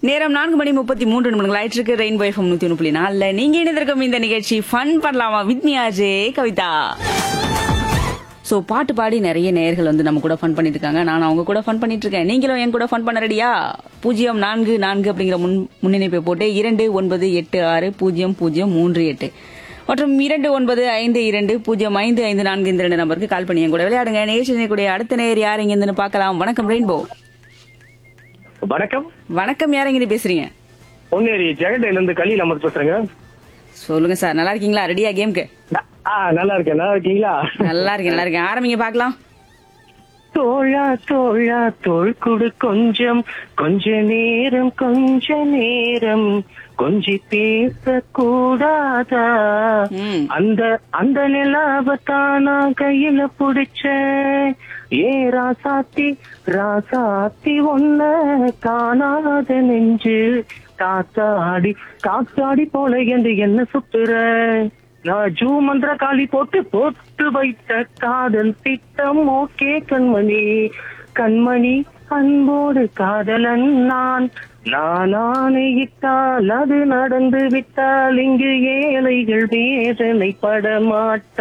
நேரம் நான்கு மணி முப்பத்தி மூன்று நிமிடங்கள் ஆயிட்டு இருக்கு ரெயின்போ எஃப்எம் நூத்தி ஒன்று புள்ளி நாலுல நீங்க இணைந்திருக்கும் இந்த நிகழ்ச்சி ஃபன் பண்ணலாமா வித் மியாஜே கவிதா சோ பாட்டு பாடி நிறைய நேயர்கள் வந்து நம்ம கூட ஃபன் பண்ணிட்டு இருக்காங்க நான் அவங்க கூட ஃபன் பண்ணிட்டு இருக்கேன் நீங்களும் என் கூட ஃபன் பண்ண ரெடியா பூஜ்ஜியம் நான்கு நான்கு அப்படிங்கிற முன் முன்னிணைப்பை போட்டு இரண்டு ஒன்பது எட்டு ஆறு பூஜ்ஜியம் பூஜ்ஜியம் மூன்று எட்டு மற்றும் இரண்டு ஒன்பது ஐந்து இரண்டு பூஜ்ஜியம் ஐந்து ஐந்து நான்கு இந்த ரெண்டு நம்பருக்கு கால் பண்ணி என் கூட விளையாடுங்க நிகழ்ச்சி கூடிய அடுத்த நேயர் யார் இங்க இருந்து பார்க்கலாம் வணக்கம் ரெயின்போ வணக்கம் வணக்கம் யார் இங்க பேசுறீங்க பொன்னேரி ஜெகடையில இருந்து கலி நம்ம பேசுறேங்க சொல்லுங்க சார் நல்லா இருக்கீங்களா ரெடியா கேம்க்கு ஆ நல்லா இருக்கேன் நல்லா இருக்கீங்களா நல்லா இருக்கேன் நல்லா இருக்கேன் ஆரம்பிங்க பார்க்கலாம் தோழா தோழா தோள் கொடு கொஞ்சம் கொஞ்ச நேரம் கொஞ்ச நேரம் கொஞ்சி பேச கூடாதா ம் அந்த அந்த நிலாவத்தானா கையில புடிச்ச ஏ ராசாத்தி ராசாத்தி ஒன்ன காணாத நெஞ்சு காத்தாடி காத்தாடி போல என்று என்ன சுத்துற நான் ஜூ மந்திர காளி போட்டு போட்டு வைத்த காதல் திட்டம் ஓகே கண்மணி கண்மணி அன்போடு காதலன் நான் நான் ஆணையிட்டால் அது நடந்து விட்டால் இங்கு ஏழைகள் வேதனை படமாட்டார்